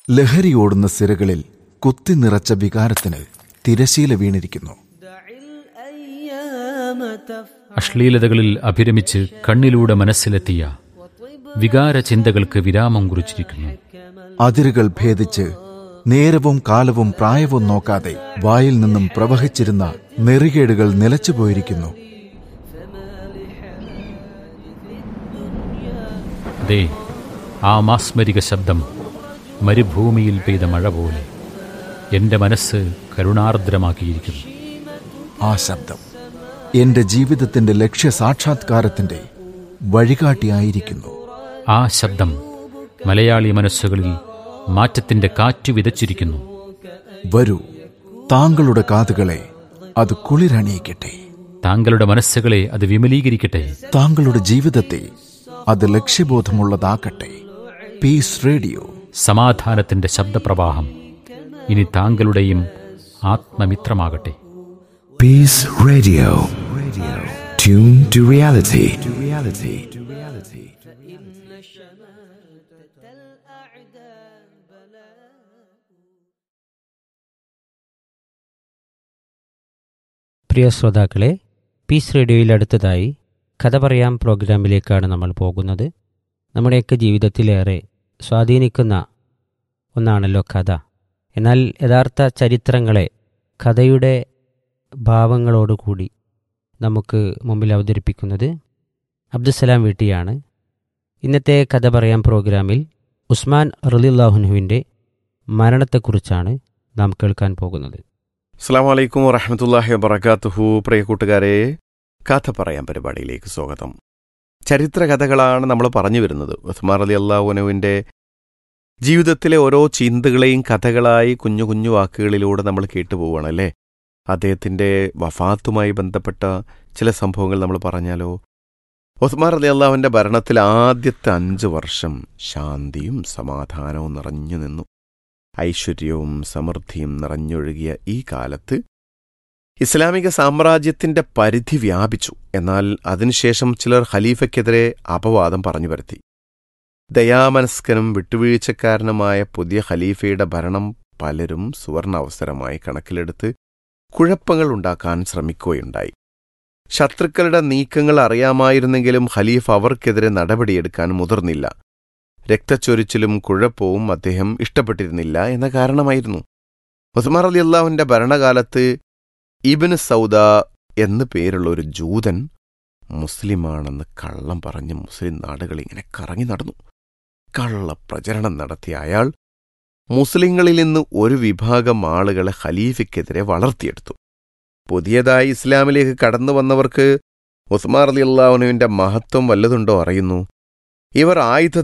ലഹരിയോടുന്ന സിരകളിൽ കുത്തി നിറച്ച വികാരത്തിന് തിരശീല വീണിരിക്കുന്നു അശ്ലീലതകളിൽ അഭിരമിച്ച് കണ്ണിലൂടെ മനസ്സിലെത്തിയ വികാര ചിന്തകൾക്ക് വിരാമം കുറിച്ചിരിക്കുന്നു അതിരുകൾ ഭേദിച്ച് നേരവും കാലവും പ്രായവും നോക്കാതെ വായിൽ നിന്നും പ്രവഹിച്ചിരുന്ന നെറികേടുകൾ നിലച്ചുപോയിരിക്കുന്നു ദേ ആ മാസ്മരിക ശബ്ദം മരുഭൂമിയിൽ പെയ്ത മഴ പോലെ എന്റെ മനസ്സ് കരുണാർദ്രമാക്കിയിരിക്കുന്നു ആ ശബ്ദം എന്റെ ജീവിതത്തിന്റെ ലക്ഷ്യ സാക്ഷാത്കാരത്തിന്റെ വഴികാട്ടിയായിരിക്കുന്നു ആ ശബ്ദം മലയാളി മനസ്സുകളിൽ മാറ്റത്തിന്റെ കാറ്റ് വിതച്ചിരിക്കുന്നു വരൂ താങ്കളുടെ കാതുകളെ അത് കുളിരണിയിക്കട്ടെ താങ്കളുടെ മനസ്സുകളെ അത് വിമലീകരിക്കട്ടെ താങ്കളുടെ ജീവിതത്തെ അത് ലക്ഷ്യബോധമുള്ളതാക്കട്ടെ പീസ് റേഡിയോ സമാധാനത്തിന്റെ ശബ്ദപ്രവാഹം ഇനി താങ്കളുടെയും ആത്മമിത്രമാകട്ടെ Peace Radio. Radio. Tune to reality. To reality. To reality. പ്രിയ ശ്രോതാക്കളെ പീസ് റേഡിയോയിൽ അടുത്തതായി കഥ പറയാം പ്രോഗ്രാമിലേക്കാണ് നമ്മൾ പോകുന്നത് നമ്മുടെയൊക്കെ ജീവിതത്തിലേറെ സ്വാധീനിക്കുന്ന ഒന്നാണല്ലോ കഥ എന്നാൽ യഥാർത്ഥ ചരിത്രങ്ങളെ കഥയുടെ ഭാവങ്ങളോടുകൂടി നമുക്ക് മുമ്പിൽ അവതരിപ്പിക്കുന്നത് അബ്ദുസലാം വീട്ടിയാണ് ഇന്നത്തെ കഥ പറയാം പ്രോഗ്രാമിൽ ഉസ്മാൻ റലിള്ളാഹുനുവിൻ്റെ മരണത്തെക്കുറിച്ചാണ് നാം കേൾക്കാൻ പോകുന്നത് അസ്സാം വലൈക്കും വറഹമത്തല്ലാഹി വബർക്കാത്തുഹു പ്രിയ കൂട്ടുകാരെ കഥ പറയാൻ പരിപാടിയിലേക്ക് സ്വാഗതം ചരിത്ര കഥകളാണ് നമ്മൾ പറഞ്ഞു വരുന്നത് ഉസ്മാൻ അലി അള്ളാഹുനുവിൻ്റെ ജീവിതത്തിലെ ഓരോ ചിന്തകളെയും കഥകളായി കുഞ്ഞു കുഞ്ഞു വാക്കുകളിലൂടെ നമ്മൾ കേട്ടുപോവുകയാണ് അല്ലേ അദ്ദേഹത്തിൻ്റെ വഫാത്തുമായി ബന്ധപ്പെട്ട ചില സംഭവങ്ങൾ നമ്മൾ പറഞ്ഞാലോ ഉസ്മാൻ അലി അള്ളാഹുവിൻ്റെ ഭരണത്തിൽ ആദ്യത്തെ അഞ്ച് വർഷം ശാന്തിയും സമാധാനവും നിറഞ്ഞു നിന്നു ഐശ്വര്യവും സമൃദ്ധിയും നിറഞ്ഞൊഴുകിയ ഈ കാലത്ത് ഇസ്ലാമിക സാമ്രാജ്യത്തിന്റെ പരിധി വ്യാപിച്ചു എന്നാൽ അതിനുശേഷം ചിലർ ഖലീഫയ്ക്കെതിരെ അപവാദം പറഞ്ഞു വരുത്തി ദയാമനസ്കനും വിട്ടുവീഴ്ചക്കാരനുമായ പുതിയ ഖലീഫയുടെ ഭരണം പലരും സുവർണ അവസരമായി കണക്കിലെടുത്ത് കുഴപ്പങ്ങൾ ഉണ്ടാക്കാൻ ശ്രമിക്കുകയുണ്ടായി ശത്രുക്കളുടെ നീക്കങ്ങൾ അറിയാമായിരുന്നെങ്കിലും ഖലീഫ് അവർക്കെതിരെ നടപടിയെടുക്കാൻ മുതിർന്നില്ല രക്തച്ചൊരിച്ചിലും കുഴപ്പവും അദ്ദേഹം ഇഷ്ടപ്പെട്ടിരുന്നില്ല എന്ന കാരണമായിരുന്നു ഉസ്മാർ അലി അള്ളാഹുവിന്റെ ഭരണകാലത്ത് ഇബിന് സൗദ എന്നു പേരുള്ള ഒരു ജൂതൻ മുസ്ലിമാണെന്ന് കള്ളം പറഞ്ഞ് മുസ്ലിം നാടുകൾ ഇങ്ങനെ കറങ്ങി നടന്നു കള്ള പ്രചരണം നടത്തിയ അയാൾ മുസ്ലിങ്ങളിൽ നിന്ന് ഒരു വിഭാഗം ആളുകളെ ഖലീഫയ്ക്കെതിരെ വളർത്തിയെടുത്തു പുതിയതായി ഇസ്ലാമിലേക്ക് കടന്നു വന്നവർക്ക് ഉസ്മാർ അലി അള്ളാഹുനുവിന്റെ മഹത്വം വല്ലതുണ്ടോ അറിയുന്നു ഇവർ ആയുധ